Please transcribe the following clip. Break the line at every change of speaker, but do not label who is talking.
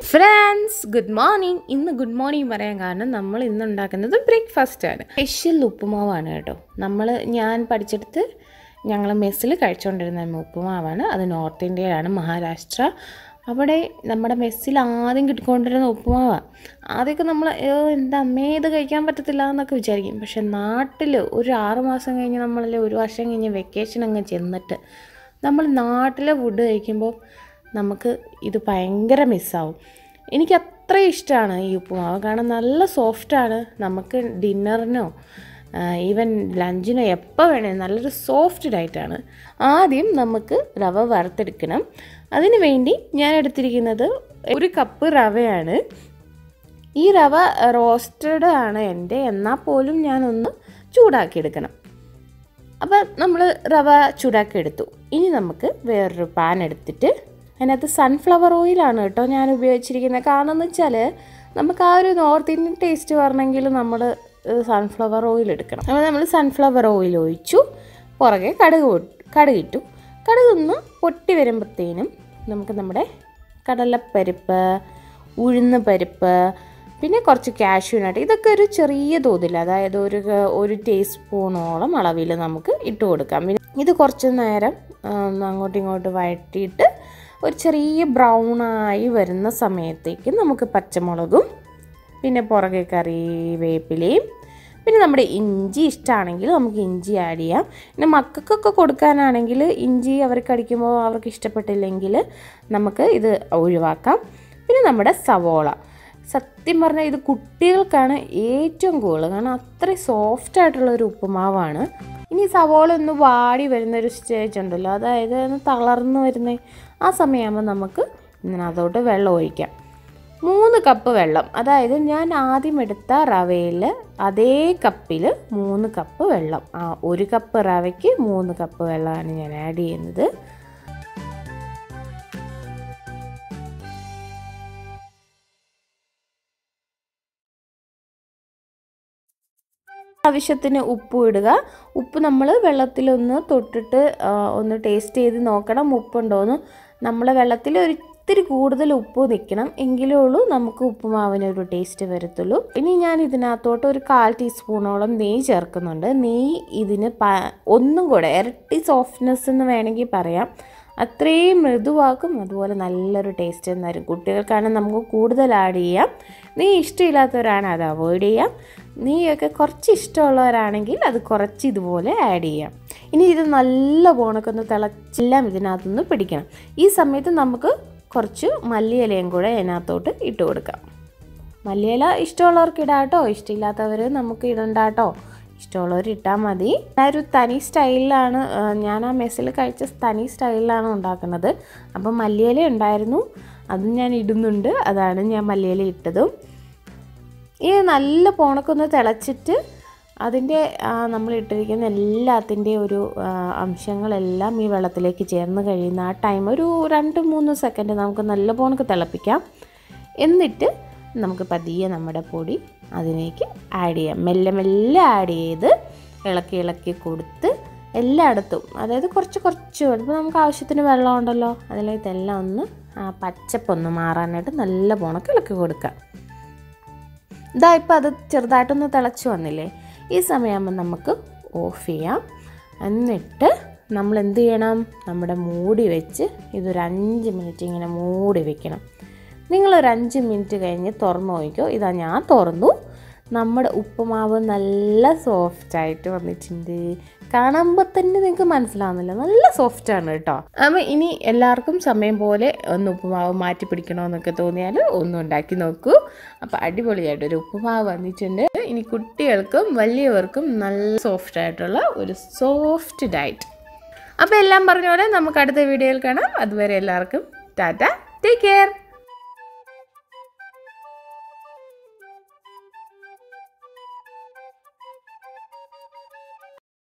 friends good morning ഇന്ന് good morning പറയാൻ കാരണം നമ്മൾ ഇന്ന് ഉണ്ടാക്കുന്നത് ബ്രേക്ക്ഫാസ്റ്റ് ആണ് സ്പെഷ്യൽ ഉപ്പുമാവാണ് കേട്ടോ നമ്മൾ ഞാൻ പഠിച്ചെടുത്ത് ഞങ്ങൾ മെസ്സിൽ കഴിച്ചുകൊണ്ടിരുന്ന ഉപ്പുമാവാണ് അത് നോർത്ത് ഇന്ത്യയിലാണ് മഹാരാഷ്ട്ര അവിടെ നമ്മുടെ മെസ്സിൽ ആദ്യം കിട്ടിക്കൊണ്ടിരുന്ന ഉപ്പുമാവാണ് ആദ്യമൊക്കെ നമ്മൾ "അയ്യോ, എന്താ അമ്മേ ഇത് കഴിക്കാൻ പറ്റത്തില്ല എന്നൊക്കെ വിചാരിക്കും പക്ഷെ നാട്ടിൽ ഒരു ആറ് മാസം കഴിഞ്ഞ് നമ്മളല്ലേ ഒരു വർഷം കഴിഞ്ഞ് വെക്കേഷൻ അങ്ങ് ചെന്നിട്ട് നമ്മൾ നാട്ടിലെ ഫുഡ് കഴിക്കുമ്പോൾ നമുക്ക് ഇത് ഭയങ്കര മിസ്സാവും എനിക്ക് അത്ര ഇഷ്ടമാണ് ഈ ഉപ്പുമാവ് കാരണം നല്ല സോഫ്റ്റാണ് നമുക്ക് ഡിന്നറിനോ ഈവൻ ലഞ്ചിനോ എപ്പോൾ വേണേലും നല്ലൊരു സോഫ്റ്റ് ഡയറ്റാണ് ആദ്യം നമുക്ക് റവ വറുത്തെടുക്കണം അതിന് വേണ്ടി ഞാൻ എടുത്തിരിക്കുന്നത് ഒരു കപ്പ് റവയാണ് ഈ റവ റോസ്റ്റഡ് ആണ് എൻ്റെ എന്നാൽ പോലും ഞാനൊന്ന് ചൂടാക്കിയെടുക്കണം അപ്പോൾ നമ്മൾ റവ ചൂടാക്കി എടുത്തു ഇനി നമുക്ക് വേറൊരു പാൻ എടുത്തിട്ട് അതിനകത്ത് സൺഫ്ലവർ ഓയിലാണ് കേട്ടോ ഞാൻ ഉപയോഗിച്ചിരിക്കുന്നത് കാരണം എന്ന് വെച്ചാൽ നമുക്ക് ആ ഒരു നോർത്ത് ഇന്ത്യൻ ടേസ്റ്റ് വരണമെങ്കിൽ നമ്മൾ സൺഫ്ലവർ ഓയിൽ എടുക്കണം അപ്പോൾ നമ്മൾ സൺഫ്ലവർ ഓയിൽ ഒഴിച്ചു പുറകെ കടുക് പൊ- കടുകിട്ടു കടുക് ഒന്ന് പൊട്ടി വരുമ്പോഴത്തേനും നമുക്ക് നമ്മുടെ കടലപ്പരിപ്പ് ഉഴുന്ന് പരിപ്പ് പിന്നെ കുറച്ച് കാഷ്യൂനട്ട് ഇതൊക്കെ ഒരു ചെറിയ തോതിൽ അതായത് ഒരു ക- ഒരു ടീസ്പൂണോളം അളവിൽ നമുക്ക് ഇട്ട് കൊടുക്കാം പിന്നെ ഇത് കുറച്ച് നേരം ആ, ഒന്ന് അങ്ങോട്ടും ഇങ്ങോട്ടും വഴറ്റിയിട്ട് ഒരു ചെറിയ ബ്രൗണായി വരുന്ന സമയത്തേക്ക് നമുക്ക് പച്ചമുളകും പിന്നെ പുറകെ കറിവേപ്പിലയും പിന്നെ നമ്മുടെ ഇഞ്ചി ഇഷ്ടമാണെങ്കിൽ നമുക്ക് ഇഞ്ചി ആഡ് ചെയ്യാം പിന്നെ മക്കൾക്കൊക്കെ കൊടുക്കാനാണെങ്കിൽ ഇഞ്ചി അവർക്ക് അടിക്കുമ്പോൾ അവർക്ക് ഇഷ്ടപ്പെട്ടില്ലെങ്കിൽ നമുക്ക് ഇത് ഒഴിവാക്കാം പിന്നെ നമ്മുടെ സവോള സത്യം പറഞ്ഞാൽ ഇത് കുട്ടികൾക്കാണ് ഏറ്റവും കൂടുതൽ കാരണം അത്രയും സോഫ്റ്റ് ആയിട്ടുള്ള ഒരു ഉപ്പുമാവാണ് ഇനി സവോള ഒന്ന് വാടി വരുന്നൊരു സ്റ്റേജ് ഉണ്ടല്ലോ അതായത് ഒന്ന് തളർന്നു വരുന്ന ആ സമയമാകുമ്പോൾ നമുക്ക് ഇതിനകത്തോട്ട് വെള്ളം ഒഴിക്കാം മൂന്ന് കപ്പ് വെള്ളം അതായത് ഞാൻ ആദ്യം എടുത്ത റവയിൽ അതേ കപ്പിൽ മൂന്ന് കപ്പ് വെള്ളം ആ ഒരു കപ്പ് റവയ്ക്ക് മൂന്ന് കപ്പ് വെള്ളമാണ് ഞാൻ ആഡ് ചെയ്യുന്നത് ആവശ്യത്തിന് ഉപ്പ് ഇടുക ഉപ്പ് നമ്മൾ വെള്ളത്തിലൊന്ന് തൊട്ടിട്ട് ആ, ഒന്ന് ടേസ്റ്റ് ചെയ്ത് നോക്കണം ഉപ്പുണ്ടോയെന്ന് നമ്മൾ വെള്ളത്തിൽ ഒരു ഇത്തിരി കൂടുതൽ ഉപ്പ് നിൽക്കണം എങ്കിലേ ഉള്ളൂ നമുക്ക് ഉപ്പുമാവിന് ഒരു ടേസ്റ്റ് വരത്തുള്ളൂ ഇനി ഞാൻ ഇതിനകത്തോട്ട് ഒരു കാൽ ടീസ്പൂണോളം നെയ്യ് ചേർക്കുന്നുണ്ട് നെയ്യ് ഇതിന് പ ഒന്നും കൂടെ ഇരട്ടി സോഫ്റ്റ്നെസ് എന്ന് വേണമെങ്കിൽ പറയാം അത്രയും മൃദുവാക്കും അതുപോലെ നല്ലൊരു ടേസ്റ്റ് തരും കുട്ടികൾക്കാണെങ്കിൽ നമുക്ക് കൂടുതൽ ആഡ് ചെയ്യാം നീ ഇഷ്ടമില്ലാത്തവരാണ് അത് അവോയ്ഡ് ചെയ്യാം നീയൊക്കെ കുറച്ച് ഇഷ്ടമുള്ളവരാണെങ്കിൽ അത് കുറച്ച് ഇതുപോലെ ആഡ് ചെയ്യാം ഇനി ഇത് നല്ല പോണക്കൊന്ന് തിളച്ചെല്ലാം ഇതിനകത്തുനിന്ന് പിടിക്കണം ഈ സമയത്ത് നമുക്ക് കുറച്ച് മല്ലിയിലയും കൂടെ ഇതിനകത്തോട്ട് ഇട്ട് കൊടുക്കാം മല്ലിയില ഇഷ്ടമുള്ളവർക്ക് ഇടാട്ടോ ഇഷ്ടമില്ലാത്തവർ നമുക്ക് ഇടണ്ടാട്ടോ ഇഷ്ടമുള്ളവർ ഇട്ടാൽ മതി ഞാൻ ഒരു തനി സ്റ്റൈലിലാണ് ആ, ഞാൻ ആ മെസ്സിൽ കഴിച്ച തനി സ്റ്റൈലിലാണ് ഉണ്ടാക്കുന്നത് അപ്പം മല്ലിയില ഉണ്ടായിരുന്നു അതും ഞാൻ ഇടുന്നുണ്ട് അതാണ് ഞാൻ മല്ലിയില ഇട്ടതും ഈ നല്ല പോണക്കൊന്ന് തിളച്ചിട്ട് അതിൻ്റെ നമ്മൾ ഇട്ടിരിക്കുന്ന എല്ലാത്തിൻ്റെയും ഒരു ആ, അംശങ്ങളെല്ലാം ഈ വെള്ളത്തിലേക്ക് ചേർന്ന് കഴിയുന്ന ആ ടൈം ഒരു രണ്ട് മൂന്ന് സെക്കൻഡ് നമുക്ക് നല്ല പോണക്ക് തിളപ്പിക്കാം എന്നിട്ട് നമുക്ക് പതിയെ നമ്മുടെ പൊടി അതിലേക്ക് ആഡ് ചെയ്യാം മെല്ലെ മെല്ലെ ആഡ് ചെയ്ത് ഇളക്കി ഇളക്കി കൊടുത്ത് എല്ലായിടത്തും അതായത് കുറച്ച് കുറച്ച് ഇപ്പോൾ നമുക്ക് ആവശ്യത്തിന് വെള്ളം ഉണ്ടല്ലോ അതിലേക്ക് ഇതെല്ലാം ഒന്ന് ആ പച്ചപ്പൊന്ന് മാറാനായിട്ട് നല്ല പോണക്ക് ഇളക്കി കൊടുക്കാം ഇതാ ഇപ്പോൾ അത് ചെറുതായിട്ടൊന്ന് തിളച്ച് വന്നില്ലേ ഈ സമയമാകുമ്പോൾ നമുക്ക് ഓഫ് ചെയ്യാം എന്നിട്ട് നമ്മൾ എന്ത് ചെയ്യണം നമ്മുടെ മൂടി വെച്ച് ഇതൊരു അഞ്ച് മിനിറ്റ് ഇങ്ങനെ മൂടി വെക്കണം നിങ്ങളൊരു അഞ്ച് മിനിറ്റ് കഴിഞ്ഞ് തുറന്നു നോക്കിക്കോ ഇതാ ഞാൻ തുറന്നു നമ്മുടെ ഉപ്പുമാവ് നല്ല സോഫ്റ്റായിട്ട് വന്നിട്ടുണ്ട് കാണുമ്പോൾ തന്നെ നിങ്ങൾക്ക് മനസ്സിലാവുന്നില്ല നല്ല സോഫ്റ്റാണ് കേട്ടോ അപ്പം ഇനി എല്ലാവർക്കും സമയം പോലെ ഒന്ന് ഉപ്പുമാവ് മാറ്റി പിടിക്കണമെന്നൊക്കെ തോന്നിയാൽ ഒന്നും ഉണ്ടാക്കി നോക്കൂ അപ്പോൾ അടിപൊളിയായിട്ട് ഒരു ഉപ്പുമാവ് വന്നിട്ടുണ്ട് ഇനി കുട്ടികൾക്കും വലിയവർക്കും നല്ല സോഫ്റ്റ് ആയിട്ടുള്ള ഒരു സോഫ്റ്റ് ഡയറ്റ് അപ്പോൾ എല്ലാം പറഞ്ഞ പോലെ നമുക്ക് അടുത്ത വീഡിയോയിൽ കാണാം അതുവരെ എല്ലാവർക്കും ടാറ്റ ടേക്ക് കെയർ